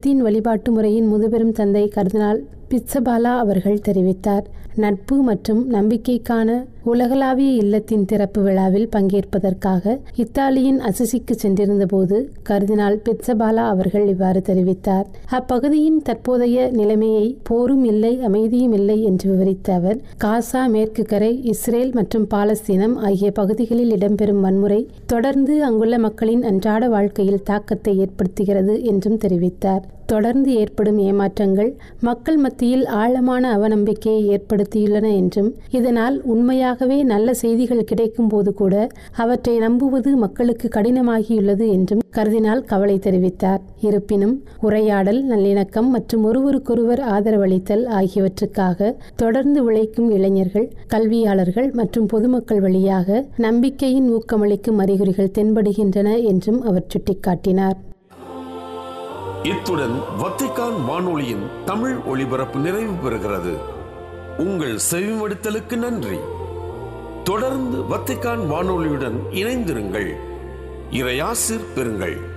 பெனடிக்தின் வழிபாட்டு முறையின் முதுபெரும் தந்தை கர்தினால் பிட்சபாலா அவர்கள் தெரிவித்தார் நட்பு மற்றும் நம்பிக்கைக்கான உலகளாவிய இல்லத்தின் திறப்பு விழாவில் பங்கேற்பதற்காக இத்தாலியின் அசிசிக்கு சென்றிருந்தபோது கர்தினால் பிட்சபாலா அவர்கள் இவ்வாறு தெரிவித்தார் அப்பகுதியின் தற்போதைய நிலைமையை போரும் இல்லை அமைதியும் இல்லை என்று விவரித்த அவர் காசா மேற்கு கரை இஸ்ரேல் மற்றும் பாலஸ்தீனம் ஆகிய பகுதிகளில் இடம்பெறும் வன்முறை தொடர்ந்து அங்குள்ள மக்களின் அன்றாட வாழ்க்கையில் தாக்கத்தை ஏற்படுத்துகிறது என்றும் தெரிவித்தார் தொடர்ந்து ஏற்படும் ஏமாற்றங்கள் மக்கள் மத்தியில் ஆழமான அவநம்பிக்கையை ஏற்படுத்தியுள்ளன என்றும் இதனால் உண்மையாகவே நல்ல செய்திகள் கிடைக்கும் போது கூட அவற்றை நம்புவது மக்களுக்கு கடினமாகியுள்ளது என்றும் கருதினால் கவலை தெரிவித்தார் இருப்பினும் உரையாடல் நல்லிணக்கம் மற்றும் ஒருவருக்கொருவர் ஆதரவளித்தல் ஆகியவற்றுக்காக தொடர்ந்து உழைக்கும் இளைஞர்கள் கல்வியாளர்கள் மற்றும் பொதுமக்கள் வழியாக நம்பிக்கையின் ஊக்கமளிக்கும் அறிகுறிகள் தென்படுகின்றன என்றும் அவர் சுட்டிக்காட்டினார் இத்துடன் வத்திக்கான் வானொலியின் தமிழ் ஒளிபரப்பு நிறைவு பெறுகிறது உங்கள் செவிமடுத்தலுக்கு நன்றி தொடர்ந்து வத்திக்கான் வானொலியுடன் இணைந்திருங்கள் இறையாசிர் பெறுங்கள்